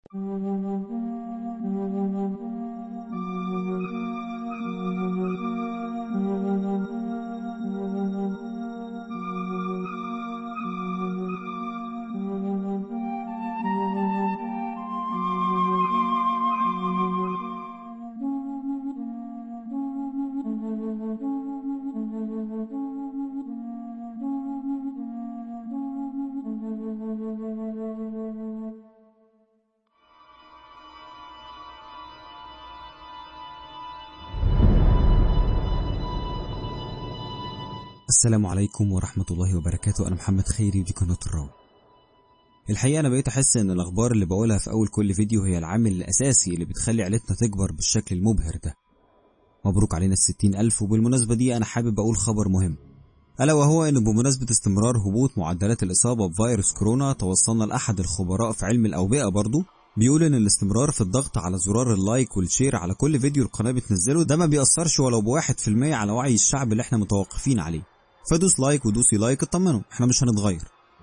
السلام عليكم ورحمة الله وبركاته أنا محمد خيري ودي قناة الراو الحقيقة أنا بقيت أحس إن الأخبار اللي بقولها في أول كل فيديو هي العامل الأساسي اللي بتخلي عيلتنا تكبر بالشكل المبهر ده مبروك علينا الستين ألف وبالمناسبة دي أنا حابب أقول خبر مهم ألا وهو إن بمناسبة استمرار هبوط معدلات الإصابة بفيروس كورونا توصلنا لأحد الخبراء في علم الأوبئة برضو بيقول إن الاستمرار في الضغط على زرار اللايك والشير على كل فيديو القناة بتنزله ده ما بيأثرش ولو بواحد في المية على وعي الشعب اللي احنا متوقفين عليه فدوس لايك ودوسي لايك اطمنوا احنا مش هنتغير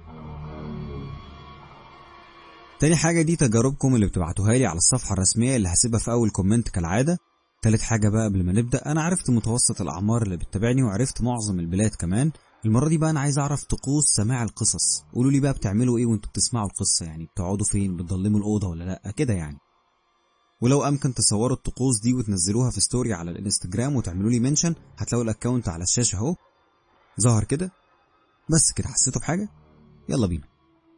تاني حاجة دي تجاربكم اللي بتبعتوها لي على الصفحة الرسمية اللي هسيبها في أول كومنت كالعادة تالت حاجة بقى قبل ما نبدأ أنا عرفت متوسط الأعمار اللي بتتابعني وعرفت معظم البلاد كمان المرة دي بقى أنا عايز أعرف طقوس سماع القصص قولوا لي بقى بتعملوا إيه وأنتوا بتسمعوا القصة يعني بتقعدوا فين بتضلموا الأوضة ولا لأ كده يعني ولو أمكن تصوروا الطقوس دي وتنزلوها في ستوري على الانستجرام وتعملوا لي منشن هتلاقوا الأكونت على الشاشة أهو ظهر كده بس كده حسيتوا بحاجة يلا بينا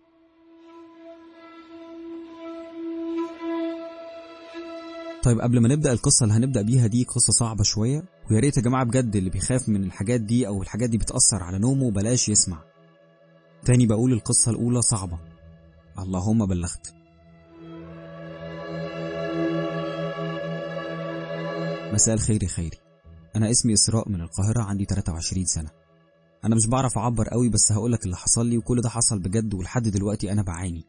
طيب قبل ما نبدأ القصة اللي هنبدأ بيها دي قصة صعبة شوية ويا ريت يا جماعة بجد اللي بيخاف من الحاجات دي أو الحاجات دي بتأثر على نومه بلاش يسمع تاني بقول القصة الأولى صعبة اللهم بلغت مساء الخير يا خيري أنا اسمي إسراء من القاهرة عندي 23 سنة أنا مش بعرف أعبر قوي بس هقولك اللي حصل لي وكل ده حصل بجد ولحد دلوقتي أنا بعاني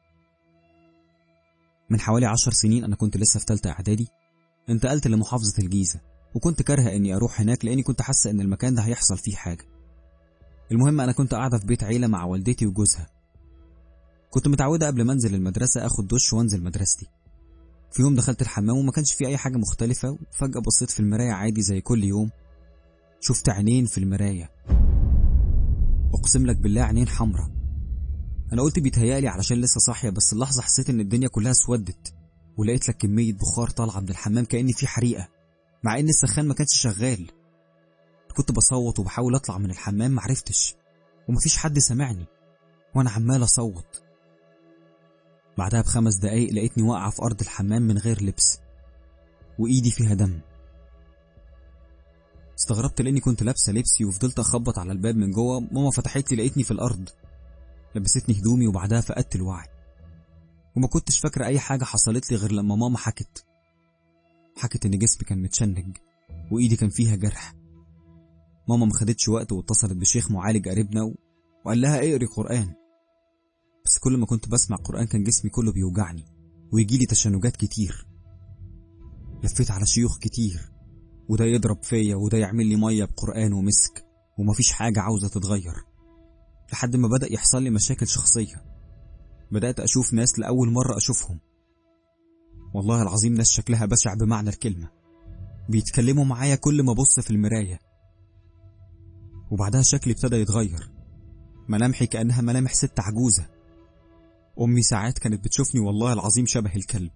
من حوالي عشر سنين أنا كنت لسه في تالتة إعدادي انتقلت لمحافظة الجيزة وكنت كارهة إني أروح هناك لأني كنت حاسة إن المكان ده هيحصل فيه حاجة المهم أنا كنت قاعدة في بيت عيلة مع والدتي وجوزها كنت متعودة قبل ما أنزل المدرسة أخد دش وأنزل مدرستي في يوم دخلت الحمام وما كانش فيه أي حاجة مختلفة وفجأة بصيت في المراية عادي زي كل يوم شفت عينين في المراية اقسم لك بالله عينين حمرا انا قلت بيتهيالي علشان لسه صاحيه بس اللحظه حسيت ان الدنيا كلها اسودت ولقيت لك كميه بخار طالعه من الحمام كاني في حريقه مع ان السخان ما كانش شغال كنت بصوت وبحاول اطلع من الحمام معرفتش ومفيش حد سمعني وانا عمال اصوت بعدها بخمس دقايق لقيتني واقعه في ارض الحمام من غير لبس وايدي فيها دم استغربت لاني كنت لابسه لبسي وفضلت اخبط على الباب من جوه ماما فتحت لي لقيتني في الارض لبستني هدومي وبعدها فقدت الوعي وما كنتش فاكره اي حاجه حصلت لي غير لما ماما حكت حكت ان جسمي كان متشنج وايدي كان فيها جرح ماما ما خدتش وقت واتصلت بشيخ معالج قريبنا و... وقال لها اقري قران بس كل ما كنت بسمع قران كان جسمي كله بيوجعني ويجيلي تشنجات كتير لفيت على شيوخ كتير وده يضرب فيا وده يعمل لي ميه بقرآن ومسك ومفيش حاجة عاوزة تتغير لحد ما بدأ يحصل لي مشاكل شخصية بدأت أشوف ناس لأول مرة أشوفهم والله العظيم ناس شكلها بشع بمعنى الكلمة بيتكلموا معايا كل ما أبص في المراية وبعدها شكلي ابتدى يتغير ملامحي كأنها ملامح ست عجوزة أمي ساعات كانت بتشوفني والله العظيم شبه الكلب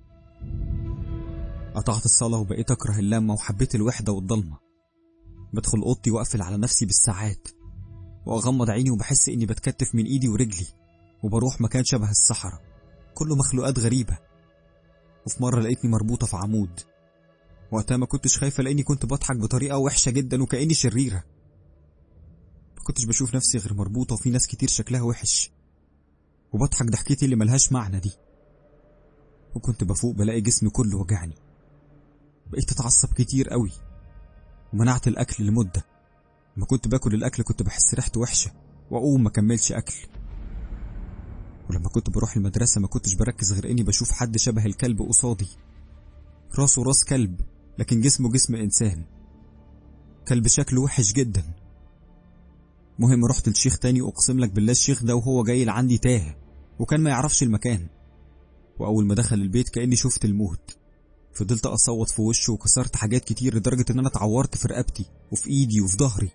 قطعت الصلاة وبقيت أكره اللمة وحبيت الوحدة والضلمة بدخل أوضتي وأقفل على نفسي بالساعات وأغمض عيني وبحس إني بتكتف من إيدي ورجلي وبروح مكان شبه الصحراء كله مخلوقات غريبة وفي مرة لقيتني مربوطة في عمود وقتها ما كنتش خايفة لأني كنت بضحك بطريقة وحشة جدا وكأني شريرة ما كنتش بشوف نفسي غير مربوطة وفي ناس كتير شكلها وحش وبضحك ضحكتي اللي ملهاش معنى دي وكنت بفوق بلاقي جسمي كله وجعني بقيت اتعصب كتير قوي ومنعت الاكل لمده لما كنت باكل الاكل كنت بحس ريحته وحشه واقوم ما كملش اكل ولما كنت بروح المدرسه ما كنتش بركز غير اني بشوف حد شبه الكلب قصادي راسه راس كلب لكن جسمه جسم انسان كلب شكله وحش جدا مهم رحت لشيخ تاني اقسم لك بالله الشيخ ده وهو جاي لعندي تاه وكان ما يعرفش المكان وأول ما دخل البيت كأني شفت الموت فضلت أصوت في وشه وكسرت حاجات كتير لدرجة إن أنا اتعورت في رقبتي وفي إيدي وفي ظهري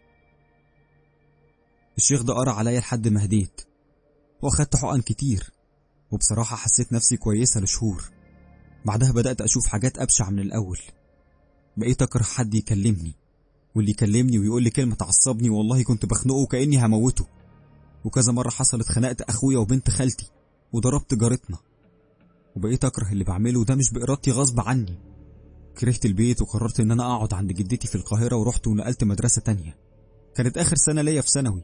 الشيخ ده قرا عليا لحد ما هديت واخدت حقن كتير وبصراحة حسيت نفسي كويسة لشهور بعدها بدأت أشوف حاجات أبشع من الأول بقيت أكره حد يكلمني واللي يكلمني ويقول لي كلمة تعصبني والله كنت بخنقه كأني هموته وكذا مرة حصلت خنقت أخويا وبنت خالتي وضربت جارتنا وبقيت أكره اللي بعمله وده مش بإرادتي غصب عني كرهت البيت وقررت إن أنا أقعد عند جدتي في القاهرة ورحت ونقلت مدرسة تانية كانت آخر سنة ليا في ثانوي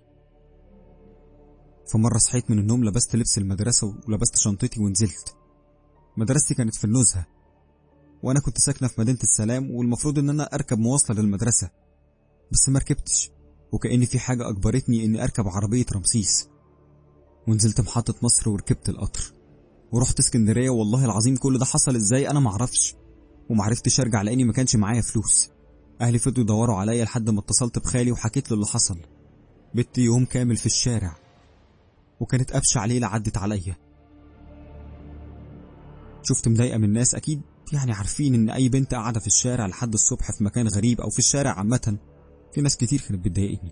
فمرة صحيت من النوم لبست لبس المدرسة ولبست شنطتي ونزلت مدرستي كانت في النزهة وأنا كنت ساكنة في مدينة السلام والمفروض إن أنا أركب مواصلة للمدرسة بس ما ركبتش وكأن في حاجة أجبرتني إني أركب عربية رمسيس ونزلت محطة مصر وركبت القطر ورحت اسكندرية والله العظيم كل ده حصل إزاي أنا معرفش ومعرفتش أرجع لأني ما كانش معايا فلوس أهلي فضلوا يدوروا عليا لحد ما اتصلت بخالي وحكيت له اللي حصل بت يوم كامل في الشارع وكانت أبشع ليلة عدت عليا شفت مضايقة من الناس أكيد يعني عارفين إن أي بنت قاعدة في الشارع لحد الصبح في مكان غريب أو في الشارع عامة في ناس كتير كانت بتضايقني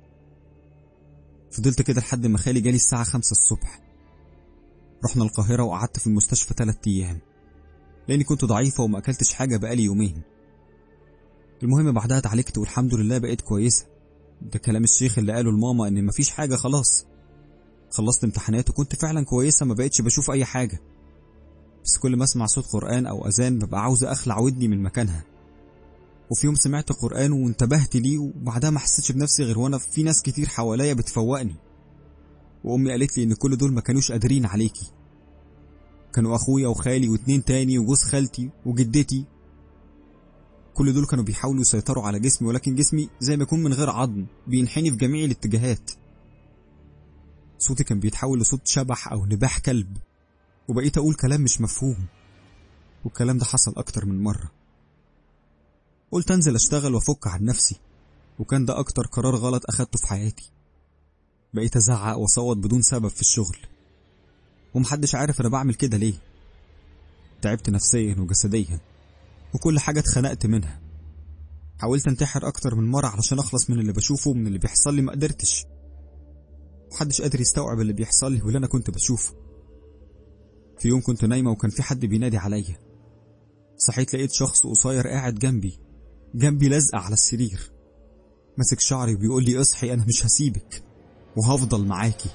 فضلت كده لحد ما خالي جالي الساعة خمسة الصبح رحنا القاهرة وقعدت في المستشفى تلات أيام لأني كنت ضعيفة وما أكلتش حاجة بقالي يومين المهم بعدها اتعالجت والحمد لله بقيت كويسة ده كلام الشيخ اللي قاله لماما إن مفيش حاجة خلاص خلصت امتحانات وكنت فعلا كويسة ما بقتش بشوف أي حاجة بس كل ما أسمع صوت قرآن أو أذان ببقى عاوزة أخلع ودني من مكانها وفي يوم سمعت قرآن وانتبهت ليه وبعدها ما حسيتش بنفسي غير وأنا في ناس كتير حواليا بتفوقني وأمي قالت لي إن كل دول ما كانوش قادرين عليكي كانوا أخويا وخالي واتنين تاني وجوز خالتي وجدتي كل دول كانوا بيحاولوا يسيطروا على جسمي ولكن جسمي زي ما يكون من غير عظم بينحني في جميع الاتجاهات صوتي كان بيتحول لصوت شبح أو نباح كلب وبقيت أقول كلام مش مفهوم والكلام ده حصل أكتر من مرة قلت أنزل أشتغل وأفك عن نفسي وكان ده أكتر قرار غلط أخدته في حياتي بقيت أزعق وأصوت بدون سبب في الشغل ومحدش عارف أنا بعمل كده ليه تعبت نفسيا وجسديا وكل حاجة اتخنقت منها حاولت انتحر أكتر من مرة علشان أخلص من اللي بشوفه ومن اللي بيحصل لي مقدرتش محدش قادر يستوعب اللي بيحصل لي واللي أنا كنت بشوفه في يوم كنت نايمة وكان في حد بينادي عليا صحيت لقيت شخص قصير قاعد جنبي جنبي لازقة على السرير ماسك شعري وبيقول لي اصحي أنا مش هسيبك وهفضل معاكي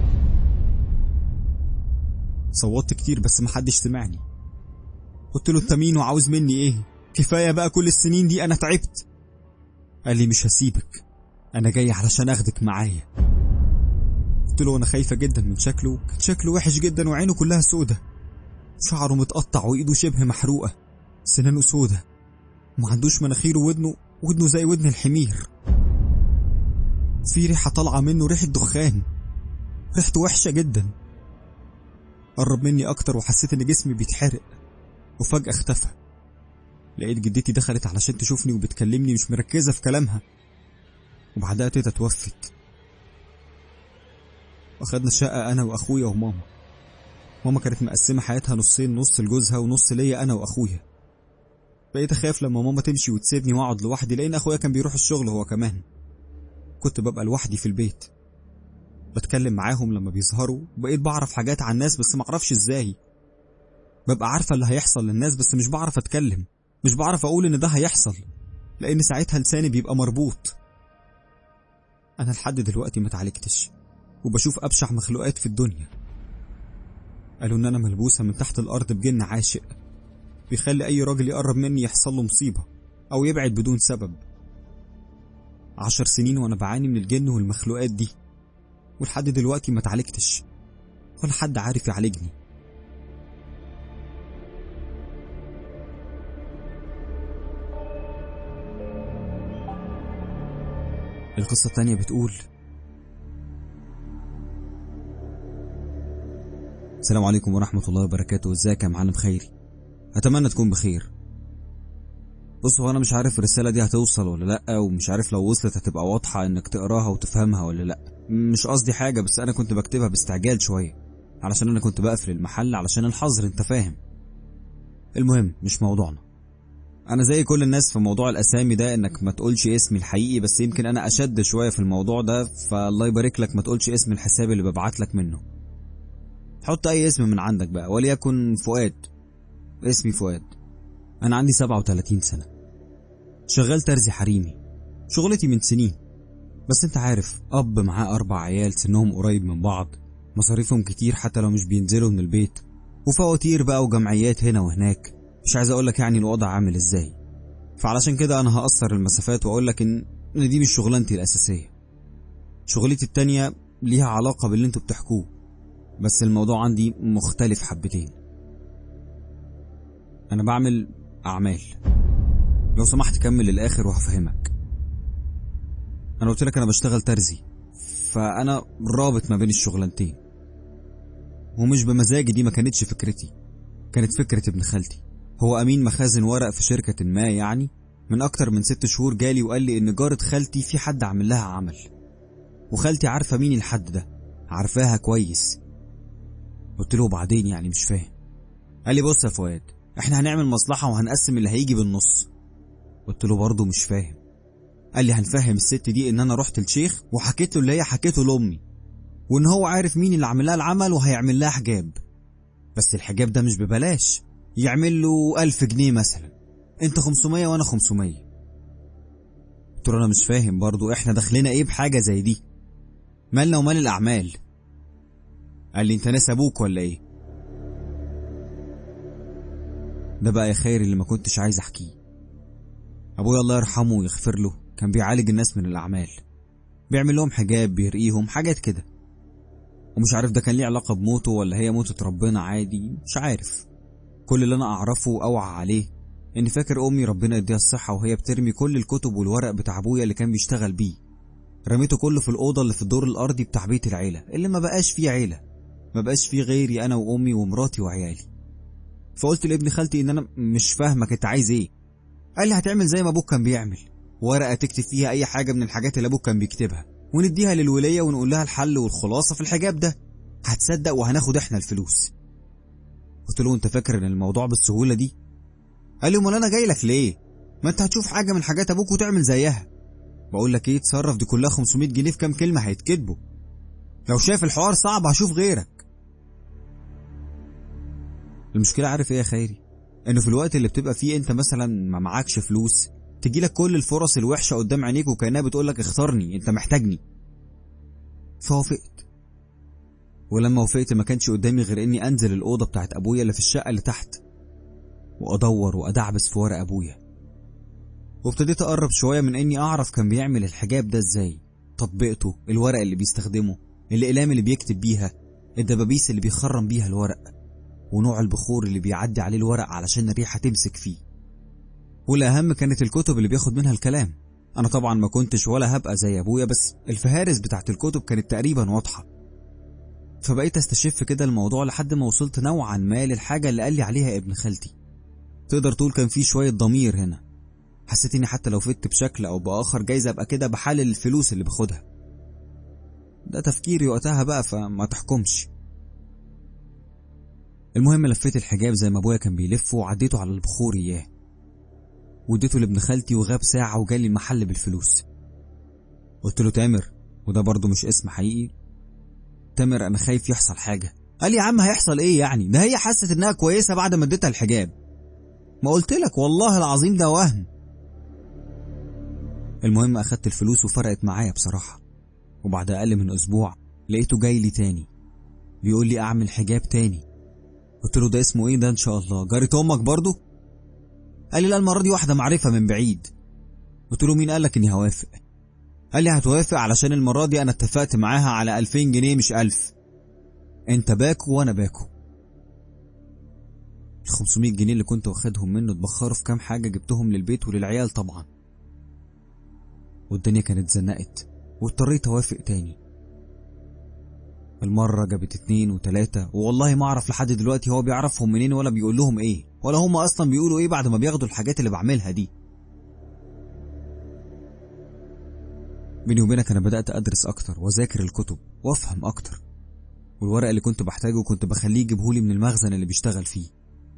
صوتت كتير بس محدش سمعني قلت له انت مين وعاوز مني ايه كفاية بقى كل السنين دي انا تعبت قال لي مش هسيبك انا جاي علشان اخدك معايا قلت له انا خايفة جدا من شكله كان شكله وحش جدا وعينه كلها سودة شعره متقطع وايده شبه محروقة سنانه سودة وما عندوش مناخير وودنه ودنه زي ودن الحمير في ريحة طالعة منه ريحة دخان ريحته وحشة جدا قرب مني أكتر وحسيت إن جسمي بيتحرق وفجأة اختفى لقيت جدتي دخلت علشان تشوفني وبتكلمني مش مركزة في كلامها وبعدها تيتا توفت واخدنا الشقة أنا وأخويا وماما ماما كانت مقسمة حياتها نصين نص لجوزها ونص ليا أنا وأخويا بقيت أخاف لما ماما تمشي وتسيبني وأقعد لوحدي لأن أخويا كان بيروح الشغل هو كمان كنت ببقى لوحدي في البيت بتكلم معاهم لما بيظهروا وبقيت بعرف حاجات عن الناس بس معرفش ازاي ببقى عارفة اللي هيحصل للناس بس مش بعرف اتكلم مش بعرف اقول ان ده هيحصل لان ساعتها لساني بيبقى مربوط انا لحد دلوقتي ما اتعالجتش وبشوف ابشع مخلوقات في الدنيا قالوا ان انا ملبوسة من تحت الارض بجن عاشق بيخلي اي راجل يقرب مني يحصل له مصيبة او يبعد بدون سبب عشر سنين وانا بعاني من الجن والمخلوقات دي ولحد دلوقتي ما اتعالجتش ولا حد عارف يعالجني القصة التانية بتقول السلام عليكم ورحمة الله وبركاته ازيك يا معلم خيري أتمنى تكون بخير بص هو أنا مش عارف الرسالة دي هتوصل ولا لأ ومش عارف لو وصلت هتبقى واضحة إنك تقراها وتفهمها ولا لأ مش قصدي حاجة بس أنا كنت بكتبها باستعجال شوية علشان انا كنت بقفل المحل علشان الحظر انت فاهم المهم مش موضوعنا انا زي كل الناس في موضوع الاسامي ده انك ما تقولش اسمي الحقيقي بس يمكن انا اشد شويه في الموضوع ده فالله يبارك لك ما تقولش اسم الحساب اللي ببعت لك منه حط اي اسم من عندك بقى وليكن فؤاد اسمي فؤاد انا عندي 37 سنه شغال ترزي حريمي شغلتي من سنين بس انت عارف اب معاه اربع عيال سنهم قريب من بعض مصاريفهم كتير حتى لو مش بينزلوا من البيت وفواتير بقى وجمعيات هنا وهناك مش عايز اقولك يعني الوضع عامل ازاي فعلشان كده انا هقصر المسافات واقولك ان ان دي مش شغلانتي الاساسيه شغلتي التانية ليها علاقة باللي انتوا بتحكوه بس الموضوع عندي مختلف حبتين انا بعمل اعمال لو سمحت كمل للاخر وهفهمك انا قلت لك انا بشتغل ترزي فانا رابط ما بين الشغلانتين ومش بمزاجي دي ما كانتش فكرتي كانت فكرة ابن خالتي هو أمين مخازن ورق في شركة ما يعني من أكتر من ست شهور جالي وقال لي إن جارة خالتي في حد عامل لها عمل وخالتي عارفة مين الحد ده عارفاها كويس قلت له بعدين يعني مش فاهم قال لي بص يا فؤاد احنا هنعمل مصلحة وهنقسم اللي هيجي بالنص قلت له برضه مش فاهم قال لي هنفهم الست دي ان انا رحت الشيخ وحكيت له اللي هي حكيته لامي وان هو عارف مين اللي عامل لها العمل وهيعمل لها حجاب بس الحجاب ده مش ببلاش يعمل له ألف جنيه مثلا انت 500 وانا 500 قلت له انا مش فاهم برضو احنا داخلنا ايه بحاجة زي دي مالنا ومال الاعمال قال لي انت ناس ابوك ولا ايه ده بقى يا خير اللي ما كنتش عايز احكيه ابويا الله يرحمه ويغفر له كان بيعالج الناس من الاعمال بيعمل لهم حجاب بيرقيهم حاجات كده ومش عارف ده كان ليه علاقة بموته ولا هي موتة ربنا عادي مش عارف كل اللي انا اعرفه واوعى عليه اني فاكر امي ربنا يديها الصحة وهي بترمي كل الكتب والورق بتاع ابويا اللي كان بيشتغل بيه رميته كله في الأوضة اللي في الدور الأرضي بتاع بيت العيلة اللي ما بقاش فيه عيلة ما بقاش فيه غيري أنا وأمي ومراتي وعيالي فقلت لابن خالتي إن أنا مش فاهمك أنت عايز إيه قال لي هتعمل زي ما أبوك كان بيعمل ورقة تكتب فيها أي حاجة من الحاجات اللي أبوك كان بيكتبها ونديها للولية ونقول لها الحل والخلاصة في الحجاب ده هتصدق وهناخد إحنا الفلوس قلت له أنت فاكر إن الموضوع بالسهولة دي قال لي أمال أنا جاي لك ليه ما أنت هتشوف حاجة من حاجات أبوك وتعمل زيها بقول لك ايه تصرف دي كلها 500 جنيه في كام كلمه هيتكتبوا لو شايف الحوار صعب هشوف غيرك المشكله عارف ايه يا خيري انه في الوقت اللي بتبقى فيه انت مثلا ما معكش فلوس تجيلك كل الفرص الوحشه قدام عينيك وكانها بتقول لك اختارني انت محتاجني فوافقت ولما وافقت ما كانش قدامي غير اني انزل الاوضه بتاعت ابويا اللي في الشقه اللي تحت وادور وادعبس في ورق ابويا وابتديت اقرب شويه من اني اعرف كان بيعمل الحجاب ده ازاي تطبيقته الورق اللي بيستخدمه الاقلام اللي بيكتب بيها الدبابيس اللي بيخرم بيها الورق ونوع البخور اللي بيعدي عليه الورق علشان الريحه تمسك فيه والاهم كانت الكتب اللي بياخد منها الكلام انا طبعا ما كنتش ولا هبقى زي ابويا بس الفهارس بتاعت الكتب كانت تقريبا واضحه فبقيت استشف كده الموضوع لحد ما وصلت نوعا ما للحاجه اللي قال لي عليها ابن خالتي تقدر تقول كان في شويه ضمير هنا حسيت اني حتى لو فدت بشكل او باخر جايز ابقى كده بحلل الفلوس اللي باخدها ده تفكيري وقتها بقى فما تحكمش المهم لفيت الحجاب زي ما ابويا كان بيلفه وعديته على البخور اياه واديته لابن خالتي وغاب ساعة وجالي المحل بالفلوس قلت له تامر وده برضه مش اسم حقيقي تامر انا خايف يحصل حاجة قال لي يا عم هيحصل ايه يعني ده هي حست انها كويسة بعد ما اديتها الحجاب ما قلت لك والله العظيم ده وهم المهم أخدت الفلوس وفرقت معايا بصراحة وبعد أقل من أسبوع لقيته جاي لي تاني بيقول لي أعمل حجاب تاني قلت له ده اسمه إيه ده إن شاء الله جارة أمك برضو قال لي لا المرة دي واحدة معرفة من بعيد قلت له مين قالك إني هوافق قال لي هتوافق علشان المرة دي أنا اتفقت معاها على ألفين جنيه مش ألف أنت باكو وأنا باكو ال 500 جنيه اللي كنت واخدهم منه اتبخروا في كام حاجة جبتهم للبيت وللعيال طبعا والدنيا كانت زنقت واضطريت اوافق تاني المرة جابت اتنين وتلاتة والله ما اعرف لحد دلوقتي هو بيعرفهم منين ولا بيقول لهم ايه ولا هم اصلا بيقولوا ايه بعد ما بياخدوا الحاجات اللي بعملها دي بيني وبينك انا بدأت ادرس اكتر واذاكر الكتب وافهم اكتر والورق اللي كنت بحتاجه كنت بخليه يجيبهولي من المخزن اللي بيشتغل فيه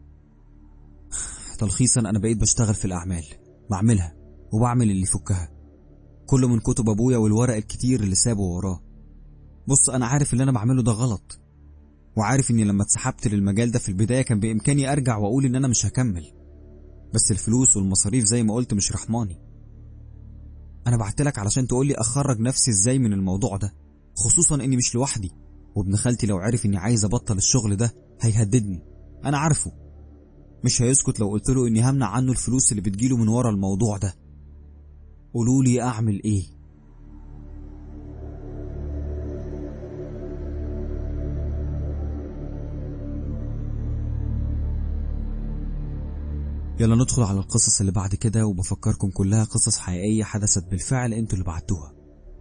تلخيصا أنا بقيت بشتغل في الأعمال بعملها وبعمل اللي يفكها كله من كتب أبويا والورق الكتير اللي سابه وراه بص أنا عارف اللي أنا بعمله ده غلط وعارف إني لما اتسحبت للمجال ده في البداية كان بإمكاني أرجع وأقول إن أنا مش هكمل بس الفلوس والمصاريف زي ما قلت مش رحماني أنا بعتلك علشان تقولي أخرج نفسي إزاي من الموضوع ده خصوصا إني مش لوحدي وابن خالتي لو عرف إني عايز أبطل الشغل ده هيهددني أنا عارفه مش هيسكت لو قلت له إني همنع عنه الفلوس اللي بتجيله من ورا الموضوع ده قولولي أعمل إيه يلا ندخل على القصص اللي بعد كده وبفكركم كلها قصص حقيقية حدثت بالفعل انتوا اللي بعتوها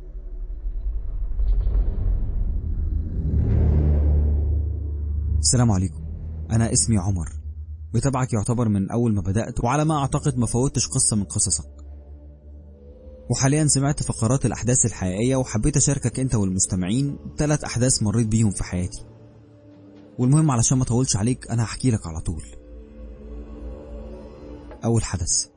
السلام عليكم أنا اسمي عمر بتابعك يعتبر من أول ما بدأت وعلى ما أعتقد ما فوتش قصة من قصصك وحاليا سمعت فقرات الأحداث الحقيقية وحبيت أشاركك أنت والمستمعين ثلاث أحداث مريت بيهم في حياتي والمهم علشان ما أطولش عليك أنا هحكي لك على طول أول حدث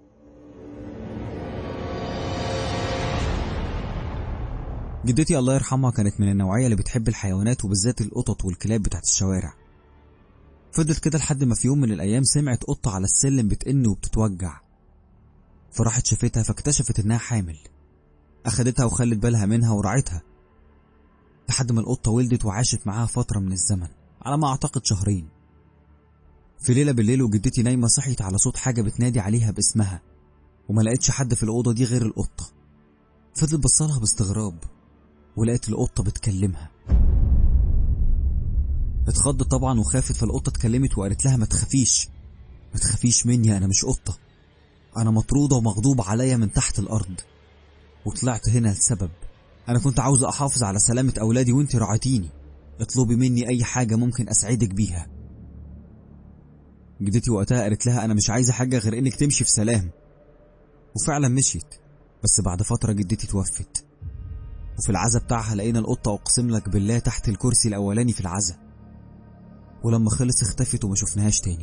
جدتي الله يرحمها كانت من النوعية اللي بتحب الحيوانات وبالذات القطط والكلاب بتاعت الشوارع فضلت كده لحد ما في يوم من الأيام سمعت قطة على السلم بتئن وبتتوجع فراحت شافتها فاكتشفت إنها حامل أخدتها وخلت بالها منها ورعتها لحد ما القطة ولدت وعاشت معاها فترة من الزمن على ما أعتقد شهرين في ليلة بالليل وجدتي نايمة صحيت على صوت حاجة بتنادي عليها باسمها وما لقيتش حد في الأوضة دي غير القطة فضلت بصلها باستغراب ولقيت القطة بتكلمها اتخضت طبعا وخافت فالقطة اتكلمت وقالت لها ما تخافيش ما تخافيش مني أنا مش قطة أنا مطرودة ومغضوب عليا من تحت الأرض وطلعت هنا لسبب أنا كنت عاوزة أحافظ على سلامة أولادي وانت رعيتيني اطلبي مني أي حاجة ممكن أسعدك بيها جدتي وقتها قالت لها أنا مش عايزة حاجة غير إنك تمشي في سلام وفعلا مشيت بس بعد فترة جدتي توفت وفي العزا بتاعها لقينا القطة أقسم لك بالله تحت الكرسي الأولاني في العزا ولما خلص اختفت وما شفناهاش تاني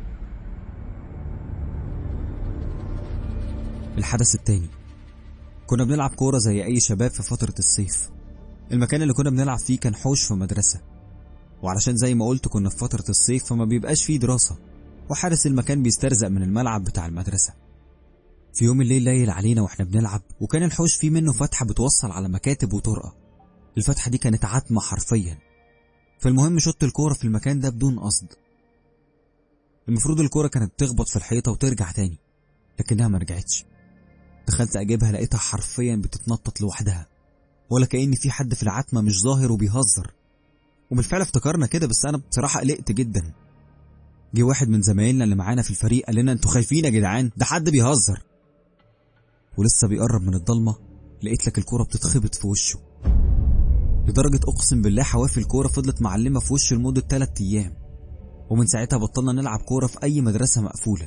الحدث التاني كنا بنلعب كورة زي أي شباب في فترة الصيف المكان اللي كنا بنلعب فيه كان حوش في مدرسة وعلشان زي ما قلت كنا في فترة الصيف فما بيبقاش فيه دراسة وحارس المكان بيسترزق من الملعب بتاع المدرسة في يوم الليل ليل علينا واحنا بنلعب وكان الحوش فيه منه فتحة بتوصل على مكاتب وطرقة الفتحة دي كانت عتمة حرفيا فالمهم شط الكورة في المكان ده بدون قصد المفروض الكورة كانت تخبط في الحيطة وترجع تاني لكنها ما رجعتش دخلت اجيبها لقيتها حرفيا بتتنطط لوحدها ولا كأن في حد في العتمة مش ظاهر وبيهزر وبالفعل افتكرنا كده بس انا بصراحة قلقت جدا جه واحد من زمايلنا اللي معانا في الفريق قال لنا انتوا خايفين يا جدعان ده حد بيهزر ولسه بيقرب من الضلمة لقيت لك الكورة بتتخبط في وشه لدرجة أقسم بالله حواف الكورة فضلت معلمة في وشه لمدة 3 أيام ومن ساعتها بطلنا نلعب كورة في أي مدرسة مقفولة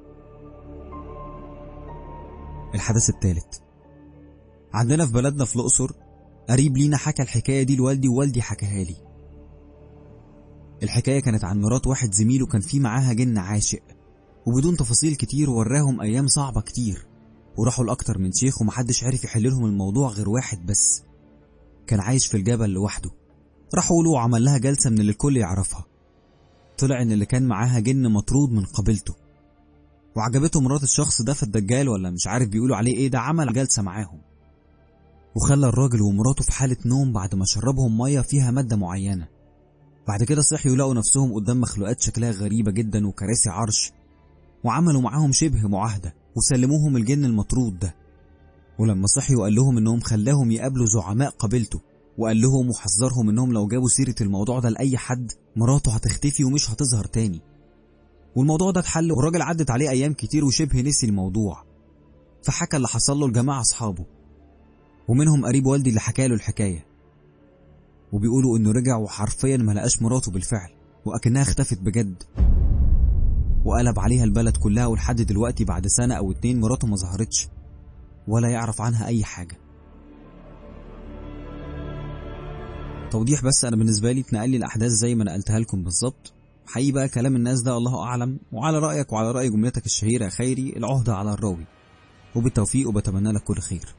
الحدث الثالث عندنا في بلدنا في الأقصر قريب لينا حكى الحكاية دي لوالدي ووالدي حكاها لي الحكاية كانت عن مرات واحد زميله كان في معاها جن عاشق وبدون تفاصيل كتير وراهم أيام صعبة كتير وراحوا لأكتر من شيخ ومحدش عرف يحل لهم الموضوع غير واحد بس كان عايش في الجبل لوحده راحوا له وعمل لها جلسة من اللي الكل يعرفها طلع إن اللي كان معاها جن مطرود من قبيلته وعجبته مرات الشخص ده في الدجال ولا مش عارف بيقولوا عليه ايه ده عمل جلسة معاهم وخلى الراجل ومراته في حالة نوم بعد ما شربهم مية فيها مادة معينة بعد كده صحيوا لقوا نفسهم قدام مخلوقات شكلها غريبة جدا وكراسي عرش وعملوا معاهم شبه معاهدة وسلموهم الجن المطرود ده ولما صحيوا قال لهم انهم خلاهم يقابلوا زعماء قبيلته وقال لهم وحذرهم انهم لو جابوا سيرة الموضوع ده لأي حد مراته هتختفي ومش هتظهر تاني والموضوع ده اتحل والراجل عدت عليه ايام كتير وشبه نسي الموضوع فحكى اللي حصل له لجماعة اصحابه ومنهم قريب والدي اللي حكى له الحكاية وبيقولوا انه رجع وحرفيا ما لقاش مراته بالفعل واكنها اختفت بجد وقلب عليها البلد كلها ولحد دلوقتي بعد سنة او اتنين مراته ما ظهرتش ولا يعرف عنها اي حاجة توضيح بس انا بالنسبه لي اتنقل لي الاحداث زي ما نقلتها لكم بالظبط حقيقي بقى كلام الناس ده الله اعلم وعلى رايك وعلى راي جملتك الشهيره يا خيري العهده على الراوي وبالتوفيق وبتمنى لك كل خير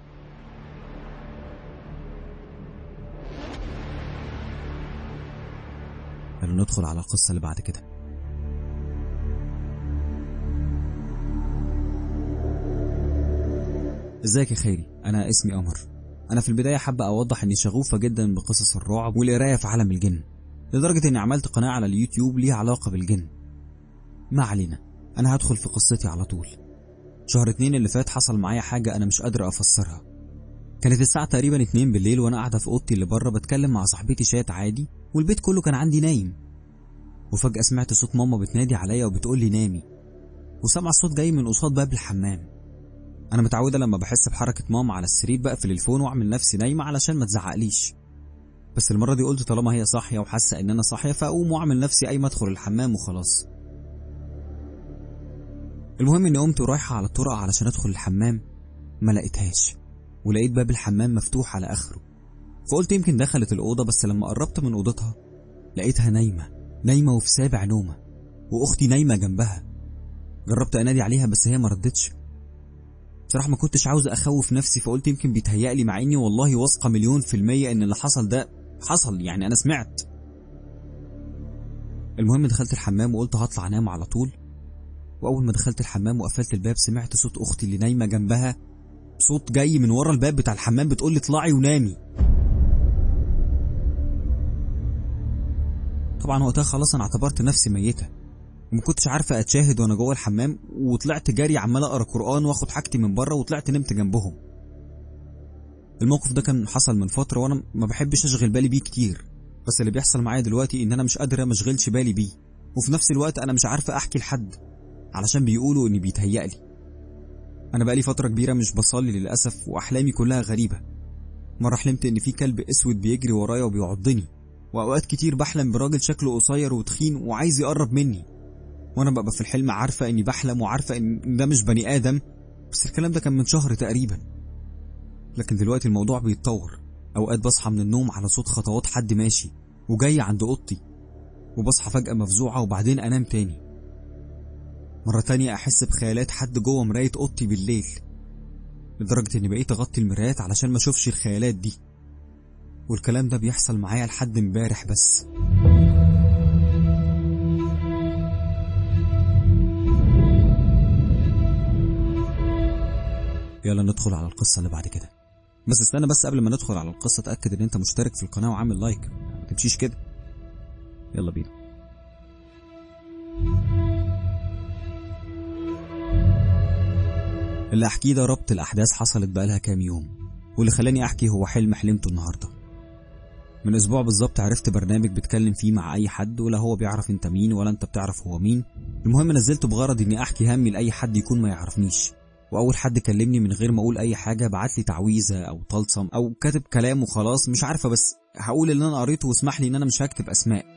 يلا ندخل على القصه اللي بعد كده ازيك يا خيري انا اسمي قمر انا في البدايه حابه اوضح اني شغوفه جدا بقصص الرعب والقرايه في عالم الجن لدرجه اني عملت قناه على اليوتيوب ليها علاقه بالجن ما علينا انا هدخل في قصتي على طول شهر اتنين اللي فات حصل معايا حاجه انا مش قادر افسرها كانت الساعه تقريبا اتنين بالليل وانا قاعده في اوضتي اللي بره بتكلم مع صاحبتي شات عادي والبيت كله كان عندي نايم وفجاه سمعت صوت ماما بتنادي عليا وبتقول لي نامي وسمع الصوت جاي من قصاد باب الحمام انا متعوده لما بحس بحركه ماما على السرير بقفل الفون واعمل نفسي نايمه علشان ما تزعقليش بس المره دي قلت طالما هي صاحيه وحاسه ان انا صاحيه فاقوم واعمل نفسي قايمه ادخل الحمام وخلاص المهم اني قمت ورايحه على الطرق علشان ادخل الحمام ما لقيتهاش ولقيت باب الحمام مفتوح على اخره فقلت يمكن دخلت الاوضه بس لما قربت من اوضتها لقيتها نايمه نايمه وفي سابع نومه واختي نايمه جنبها جربت انادي عليها بس هي ما ردتش بصراحة ما كنتش عاوز أخوف نفسي فقلت يمكن بيتهيألي مع إني والله واثقة مليون في المية إن اللي حصل ده حصل يعني أنا سمعت المهم دخلت الحمام وقلت هطلع أنام على طول وأول ما دخلت الحمام وقفلت الباب سمعت صوت أختي اللي نايمة جنبها صوت جاي من ورا الباب بتاع الحمام بتقول لي اطلعي ونامي طبعا وقتها خلاص أنا اعتبرت نفسي ميتة وما كنتش عارفه اتشاهد وانا جوه الحمام وطلعت جري عمال اقرا قران واخد حاجتي من بره وطلعت نمت جنبهم الموقف ده كان حصل من فتره وانا ما بحبش اشغل بالي بيه كتير بس اللي بيحصل معايا دلوقتي ان انا مش قادره ما اشغلش بالي بيه وفي نفس الوقت انا مش عارفه احكي لحد علشان بيقولوا اني بيتهيألي انا بقالي فتره كبيره مش بصلي للاسف واحلامي كلها غريبه مره حلمت ان في كلب اسود بيجري ورايا وبيعضني واوقات كتير بحلم براجل شكله قصير وتخين وعايز يقرب مني وانا ببقى في الحلم عارفه اني بحلم وعارفه ان ده مش بني ادم بس الكلام ده كان من شهر تقريبا لكن دلوقتي الموضوع بيتطور اوقات بصحى من النوم على صوت خطوات حد ماشي وجاي عند اوضتي وبصحى فجاه مفزوعه وبعدين انام تاني مره تانية احس بخيالات حد جوه مرايه اوضتي بالليل لدرجه اني بقيت اغطي المرايات علشان ما اشوفش الخيالات دي والكلام ده بيحصل معايا لحد امبارح بس يلا ندخل على القصة اللي بعد كده بس استنى بس قبل ما ندخل على القصة اتأكد ان انت مشترك في القناة وعامل لايك ما تمشيش كده يلا بينا اللي احكيه ده ربط الاحداث حصلت بقالها كام يوم واللي خلاني احكي هو حلم حلمته النهارده من اسبوع بالظبط عرفت برنامج بتكلم فيه مع اي حد ولا هو بيعرف انت مين ولا انت بتعرف هو مين المهم نزلته بغرض اني احكي همي لاي حد يكون ما يعرفنيش واول حد كلمني من غير ما اقول اي حاجه بعت لي تعويذه او طلسم او كاتب كلام وخلاص مش عارفه بس هقول اللي انا قريته واسمح لي ان انا مش هكتب اسماء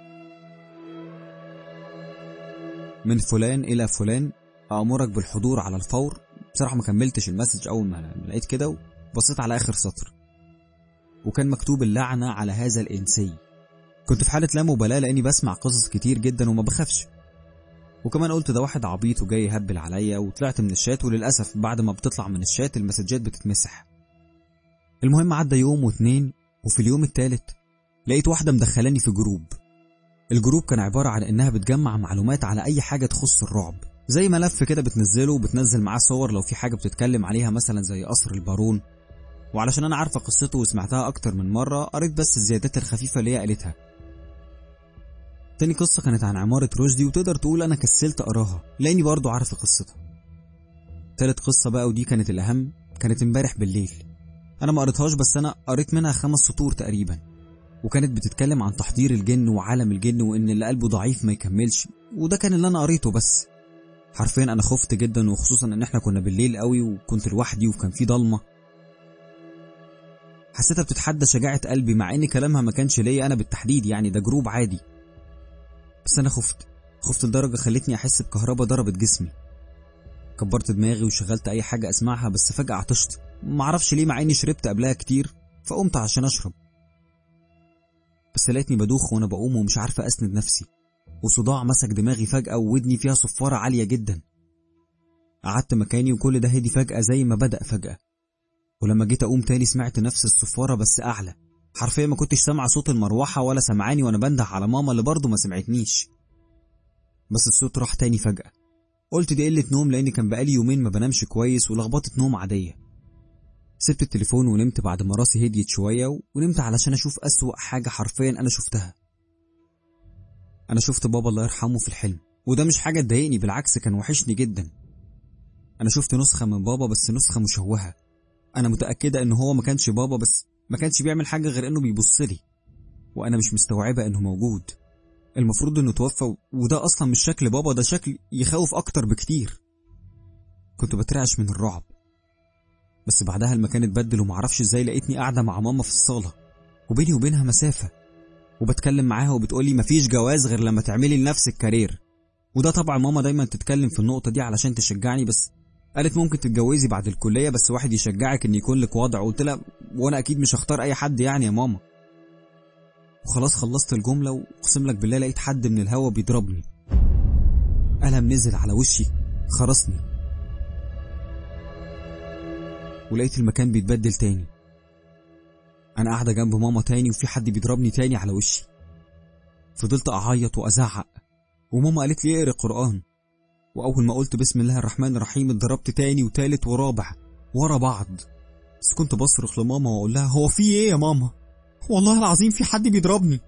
من فلان الى فلان امرك بالحضور على الفور بصراحه ما كملتش المسج اول ما لقيت كده وبصيت على اخر سطر وكان مكتوب اللعنه على هذا الانسي كنت في حاله لا مبالاه لاني بسمع قصص كتير جدا وما بخافش وكمان قلت ده واحد عبيط وجاي يهبل عليا وطلعت من الشات وللأسف بعد ما بتطلع من الشات المسجات بتتمسح المهم عدى يوم واتنين وفي اليوم التالت لقيت واحدة مدخلاني في جروب الجروب كان عبارة عن إنها بتجمع معلومات على أي حاجة تخص الرعب زي ملف كده بتنزله وبتنزل معاه صور لو في حاجة بتتكلم عليها مثلا زي قصر البارون وعلشان أنا عارفة قصته وسمعتها أكتر من مرة قريت بس الزيادات الخفيفة اللي هي قالتها تاني قصة كانت عن عمارة رشدي وتقدر تقول أنا كسلت أقراها لأني برضه عارف قصتها تالت قصة بقى ودي كانت الأهم كانت امبارح بالليل أنا ما قريتهاش بس أنا قريت منها خمس سطور تقريبا وكانت بتتكلم عن تحضير الجن وعالم الجن وإن اللي قلبه ضعيف ما يكملش وده كان اللي أنا قريته بس حرفيا أنا خفت جدا وخصوصا إن إحنا كنا بالليل قوي وكنت لوحدي وكان في ضلمة حسيتها بتتحدى شجاعة قلبي مع إن كلامها ما كانش ليا أنا بالتحديد يعني ده جروب عادي بس أنا خفت خفت لدرجة خلتني أحس بكهربا ضربت جسمي كبرت دماغي وشغلت أي حاجة أسمعها بس فجأة عطشت معرفش ليه مع إني شربت قبلها كتير فقمت عشان أشرب بس لقيتني بدوخ وانا بقوم ومش عارفة اسند نفسي وصداع مسك دماغي فجأة وودني فيها صفارة عالية جدا قعدت مكاني وكل ده هدي فجأة زي ما بدأ فجأة ولما جيت أقوم تاني سمعت نفس الصفارة بس أعلى حرفيا ما كنتش سامعة صوت المروحة ولا سمعاني وأنا بنده على ماما اللي برضه ما سمعتنيش بس الصوت راح تاني فجأة قلت دي قلة نوم لأن كان بقالي يومين ما بنامش كويس ولخبطة نوم عادية سبت التليفون ونمت بعد ما راسي هديت شوية ونمت علشان أشوف أسوأ حاجة حرفيا أنا شفتها أنا شفت بابا الله يرحمه في الحلم وده مش حاجة تضايقني بالعكس كان وحشني جدا أنا شفت نسخة من بابا بس نسخة مشوهة أنا متأكدة إن هو ما كانش بابا بس ما كانش بيعمل حاجة غير إنه بيبص لي وأنا مش مستوعبة إنه موجود المفروض إنه توفى وده أصلا مش شكل بابا ده شكل يخوف أكتر بكتير كنت بترعش من الرعب بس بعدها المكان اتبدل ومعرفش ازاي لقيتني قاعدة مع ماما في الصالة وبيني وبينها مسافة وبتكلم معاها وبتقولي مفيش جواز غير لما تعملي لنفسك كارير وده طبعا ماما دايما تتكلم في النقطة دي علشان تشجعني بس قالت ممكن تتجوزي بعد الكلية بس واحد يشجعك ان يكون لك وضع قلت لها وانا اكيد مش هختار اي حد يعني يا ماما وخلاص خلصت الجملة واقسم لك بالله لقيت حد من الهوا بيضربني ألم نزل على وشي خرسني ولقيت المكان بيتبدل تاني أنا قاعدة جنب ماما تاني وفي حد بيضربني تاني على وشي فضلت أعيط وأزعق وماما قالت لي اقري قرآن وأول ما قلت بسم الله الرحمن الرحيم اتضربت تاني وتالت ورابع ورا بعض بس كنت بصرخ لماما وأقول لها هو في إيه يا ماما والله العظيم في حد بيضربني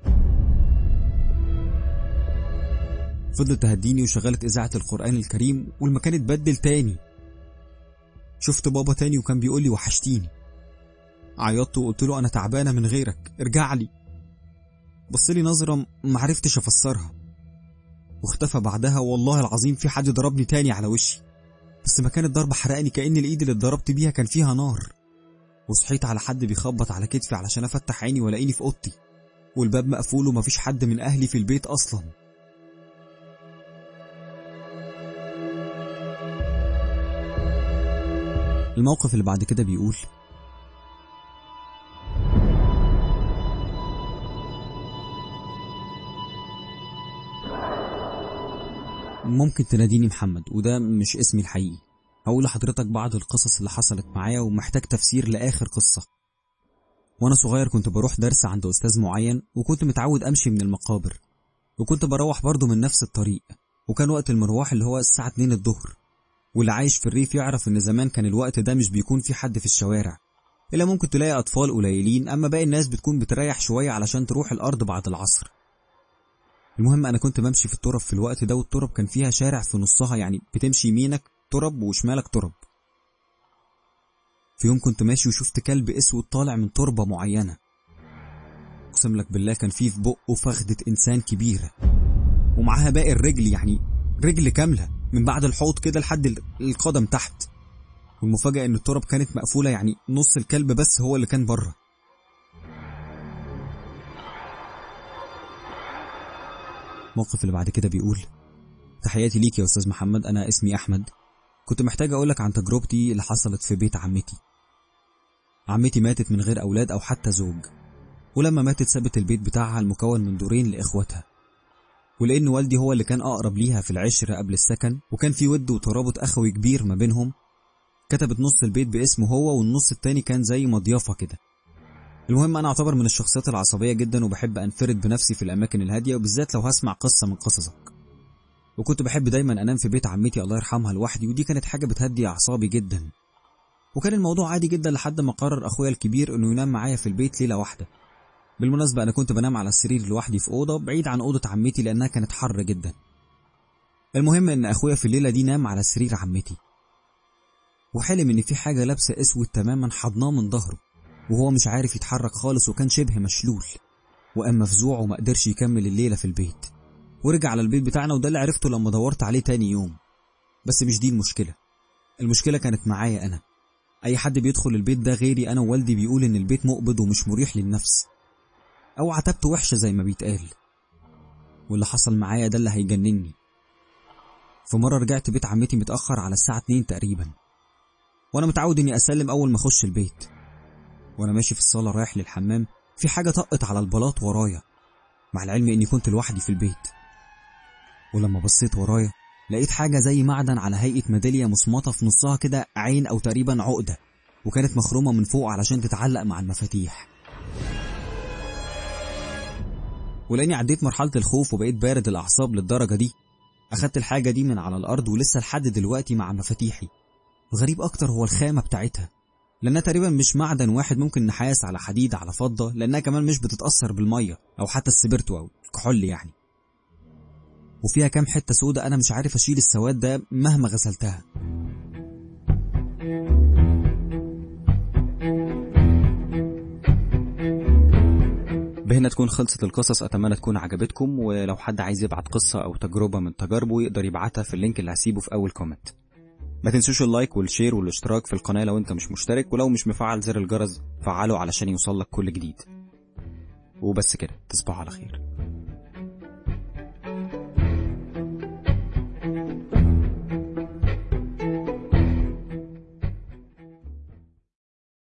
فضلت تهديني وشغلت إذاعة القرآن الكريم والمكان اتبدل تاني شفت بابا تاني وكان بيقول لي وحشتيني عيطت وقلت له أنا تعبانة من غيرك ارجع لي بص لي نظرة معرفتش أفسرها واختفى بعدها والله العظيم في حد ضربني تاني على وشي بس مكان الضرب حرقني كأن الإيد اللي اتضربت بيها كان فيها نار وصحيت على حد بيخبط على كتفي علشان أفتح عيني ولاقيني في أوضتي والباب مقفول ومفيش حد من أهلي في البيت أصلا الموقف اللي بعد كده بيقول ممكن تناديني محمد وده مش اسمي الحقيقي هقول لحضرتك بعض القصص اللي حصلت معايا ومحتاج تفسير لآخر قصة وأنا صغير كنت بروح درس عند أستاذ معين وكنت متعود أمشي من المقابر وكنت بروح برضه من نفس الطريق وكان وقت المروح اللي هو الساعة 2 الظهر واللي عايش في الريف يعرف إن زمان كان الوقت ده مش بيكون في حد في الشوارع إلا ممكن تلاقي أطفال قليلين أما باقي الناس بتكون بتريح شوية علشان تروح الأرض بعد العصر المهم أنا كنت بمشي في الترب في الوقت ده والترب كان فيها شارع في نصها يعني بتمشي يمينك ترب وشمالك ترب في يوم كنت ماشي وشفت كلب اسود طالع من تربة معينة اقسم لك بالله كان فيه في بقه فخدة انسان كبيرة ومعاها باقي الرجل يعني رجل كاملة من بعد الحوض كده لحد القدم تحت والمفاجأة ان الترب كانت مقفولة يعني نص الكلب بس هو اللي كان بره الموقف اللي بعد كده بيقول تحياتي ليك يا استاذ محمد انا اسمي احمد كنت محتاج اقولك عن تجربتي اللي حصلت في بيت عمتي عمتي ماتت من غير اولاد او حتى زوج ولما ماتت سابت البيت بتاعها المكون من دورين لاخواتها ولان والدي هو اللي كان اقرب ليها في العشره قبل السكن وكان في ود وترابط اخوي كبير ما بينهم كتبت نص البيت باسمه هو والنص التاني كان زي مضيافه كده المهم انا اعتبر من الشخصيات العصبيه جدا وبحب انفرد بنفسي في الاماكن الهاديه وبالذات لو هسمع قصه من قصصك وكنت بحب دايما انام في بيت عمتي الله يرحمها لوحدي ودي كانت حاجه بتهدي اعصابي جدا وكان الموضوع عادي جدا لحد ما قرر اخويا الكبير انه ينام معايا في البيت ليله واحده بالمناسبه انا كنت بنام على السرير لوحدي في اوضه بعيد عن اوضه عمتي لانها كانت حر جدا المهم ان اخويا في الليله دي نام على سرير عمتي وحلم ان في حاجه لابسه اسود تماما حضناه من ظهره وهو مش عارف يتحرك خالص وكان شبه مشلول وقام مفزوع وما قدرش يكمل الليله في البيت ورجع على البيت بتاعنا وده اللي عرفته لما دورت عليه تاني يوم بس مش دي المشكله المشكله كانت معايا انا اي حد بيدخل البيت ده غيري انا ووالدي بيقول ان البيت مقبض ومش مريح للنفس او عتبته وحشه زي ما بيتقال واللي حصل معايا ده اللي هيجنني في مره رجعت بيت عمتي متاخر على الساعه 2 تقريبا وانا متعود اني اسلم اول ما اخش البيت وانا ماشي في الصاله رايح للحمام في حاجه طقت على البلاط ورايا مع العلم اني كنت لوحدي في البيت ولما بصيت ورايا لقيت حاجة زي معدن على هيئة ميدالية مصمطة في نصها كده عين أو تقريبا عقدة وكانت مخرومة من فوق علشان تتعلق مع المفاتيح ولاني عديت مرحلة الخوف وبقيت بارد الأعصاب للدرجة دي أخدت الحاجة دي من على الأرض ولسه لحد دلوقتي مع مفاتيحي غريب أكتر هو الخامة بتاعتها لأنها تقريبا مش معدن واحد ممكن نحاس على حديد على فضة لأنها كمان مش بتتأثر بالمية أو حتى السبرتو أو الكحول يعني وفيها كام حتة سودة أنا مش عارف أشيل السواد ده مهما غسلتها بهنا تكون خلصت القصص أتمنى تكون عجبتكم ولو حد عايز يبعت قصة أو تجربة من تجاربه يقدر يبعتها في اللينك اللي هسيبه في أول كومنت ما تنسوش اللايك والشير والاشتراك في القناة لو انت مش مشترك ولو مش مفعل زر الجرس فعله علشان يوصلك كل جديد وبس كده تصبحوا على خير